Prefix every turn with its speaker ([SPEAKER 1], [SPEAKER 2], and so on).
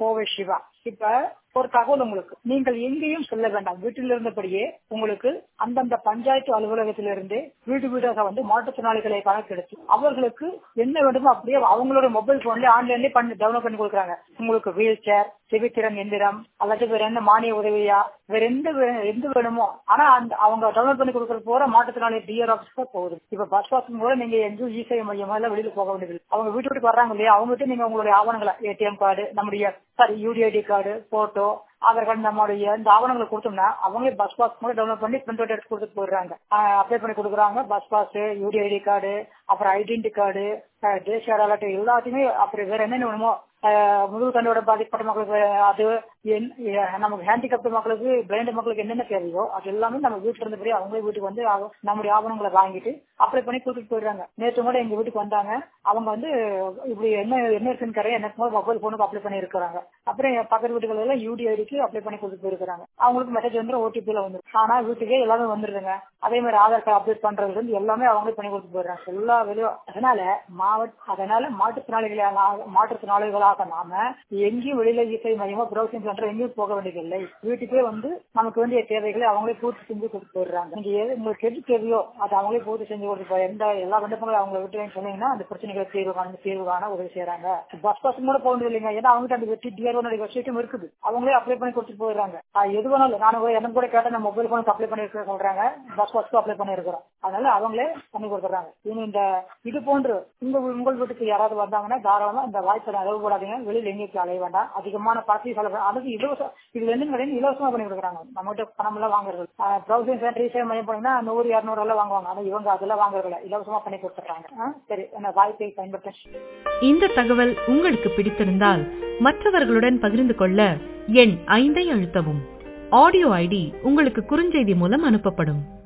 [SPEAKER 1] கோவை சிவா இப்ப ஒரு தகவல் உங்களுக்கு நீங்கள் எங்கேயும் செல்ல வேண்டாம் வீட்டில் இருந்தபடியே உங்களுக்கு அந்தந்த பஞ்சாயத்து அலுவலகத்திலிருந்து வீடு வீடாக வந்து மாற்றுத்திறனாளிகளை கணக்கெடுத்து அவர்களுக்கு என்ன வேண்டுமோ அப்படியே அவங்களோட மொபைல் போன்ல ஆன்லைன்லயே பண்ணி டவுன்லோட் பண்ணி கொடுக்குறாங்க உங்களுக்கு வீல் சேர் செவித்திறன் எந்திரம் அல்லது வேற என்ன மானிய உதவியா வேற எந்த வே- எந்த வேணுமோ ஆனா அந்த அவங்க டவுன்லோட் பண்ணி கொடுக்குற போற மாற்றுத்திறனாளி டிஆர் ஆஃபீஸ் தான் போகுது இப்ப பஸ் பாஸ் கூட நீங்க எங்கேயும் இ சேவை மையம் எல்லாம் வெளியில போக வேண்டியது அவங்க வீட்டு வீட்டுக்கு வர்றாங்க இல்லையா அவங்ககிட்ட நீங்க உங்களுடைய ஆவணங்களை ஏடிஎம் கார்டு நம்முடைய sorry UDID card photo Aadhaar card நம்மளுடைய இந்த ஆவணங்களை கொடுத்தோம்னா அவங்களே பஸ் பாஸ் கூட டவுன்லோட் பண்ணி பிரிண்ட் அவுட் எடுத்து கொடுத்துட்டு போயிடுறாங்க அப்ளை பண்ணி கொடுக்குறாங்க பஸ் பாஸ் யூடிஐடி கார்டு அப்புறம் ஐடென்டி கார்டு தேசிய அடையாள அட்டை எல்லாத்தையுமே அப்புறம் வேற என்னென்ன வேணுமோ அஹ், முதுகு தண்டோட பாதிக்கப்பட்ட மக்களுக்கு அது என்- எ- நமக்கு ஹேண்டிகப்ட் மக்களுக்கு பிளைண்ட் மக்களுக்கு என்னென்ன தேவையோ அது எல்லாமே நம்ம வீட்டுல இருந்தபடி அவங்களே வீட்டுக்கு வந்து ஆவ- நம்முடைய ஆவணங்களை வாங்கிட்டு அப்ளை பண்ணி கொடுத்துட்டு போயிடுறாங்க நேற்று கூட எங்க வீட்டுக்கு வந்தாங்க அவங்க வந்து இப்படி என்ன என்ன இருக்குன்னு கரையா எனக்கு மொபைல் போனுக்கு அப்ளை பண்ணி இருக்கிறாங்க அப்புறம் என் பக்கத்து வீட்டுகள் எல்லாம் யூடிஐடிக்கு அப்ளை பண்ணி கொடுத்துட்டு போயிருக்காங்க அவங்களுக்கு மெசேஜ் வந்து ஓடிபில வந்து ஆனா வீட்டுக்கே எல்லாமே வந்துருதுங்க அதே மாதிரி ஆதார் கார்டு அப்டேட் பண்றதுல இருந்து எல்லாமே அவங்களே பண்ணி கொடுத்து போயிடுறாங்க எல்லா வேலையும் அதனால மாவட்ட அதனால மாற்றுத்திறனாளிகளாக மாற்றுத்திறனாளிகளாக நாம எங்கேயும் வெளியில இசை மையமோ ப்ரௌசிங் சென்டர் எங்கேயும் போக வேண்டியதில்லை வீட்டுக்கே வந்து நமக்கு வேண்டிய தேவைகளை அவங்களே பூர்த்தி செஞ்சு கொடுத்து போயிடுறாங்க நீங்க எது உங்களுக்கு எது தேவையோ அதை அவங்களே பூர்த்தி செஞ்சு கொடுத்து போய் எந்த எல்லா விண்ணப்பங்களும் அவங்க விட்டு சொன்னீங்கன்னா அந்த பிரச்சனைகள் தீர்வு காண தீர்வு காண உதவி செய்யறாங்க பஸ் பஸ் கூட போக வேண்டியது இல்லைங்க ஏன்னா அவங்க அந்த வெற்றி டிஆர்ஓ வெப்சைட்டும் இருக்குது அவங்களே அப்ளை பண்ணி கொடுத்துட்டு போயிடுறாங்க அது எது வேணாலும் நான் கூட எனக்கு கூட கேட்டேன் நான் மொபைல் போனுக்கு அப்ளை பண்ணி இருக்க சொல்றாங்க பஸ் பஸ்க்கு அப்ளை பண்ணி இருக்கிறோம் அதனால அவங்களே பண்ணி கொடுத்துறாங்க இனி இந்த இது போன்று உங்க உங்கள் வீட்டுக்கு யாராவது வந்தாங்கன்னா தாராளமா இந்த வாய்ப்பை அளவு போடாதீங்க வெளியில எங்கேயும் அலைய வேண்டாம் அதிகமான பணத்தையும் செலவு அதுக்கு இலவசம் இதுல இருந்து கிடையாது இலவசமா பண்ணி கொடுக்குறாங்க நம்ம கிட்ட பணம் எல்லாம் வாங்குறது ப்ரௌசிங் சென்டர் ரீசேவ் மையம் போனீங்கன்னா நூறு இருநூறு எல்லாம் வாங்குவாங்க ஆனா இவங்க அதெல்லாம் வாங்குறதில்ல இலவசமா பண்ணி கொடுத்துறாங்க ஆ, சரி என்ன வாய்ப்பை பயன்படுத்த
[SPEAKER 2] இந்த தகவல் உங்களுக்கு பிடித்திருந்தால் மற்றவர்களுடன் பகிர்ந்து கொள்ள எண் ஐந்தை அழுத்தவும் ஆடியோ ஐடி உங்களுக்கு குறுஞ்செய்தி மூலம் அனுப்பப்படும்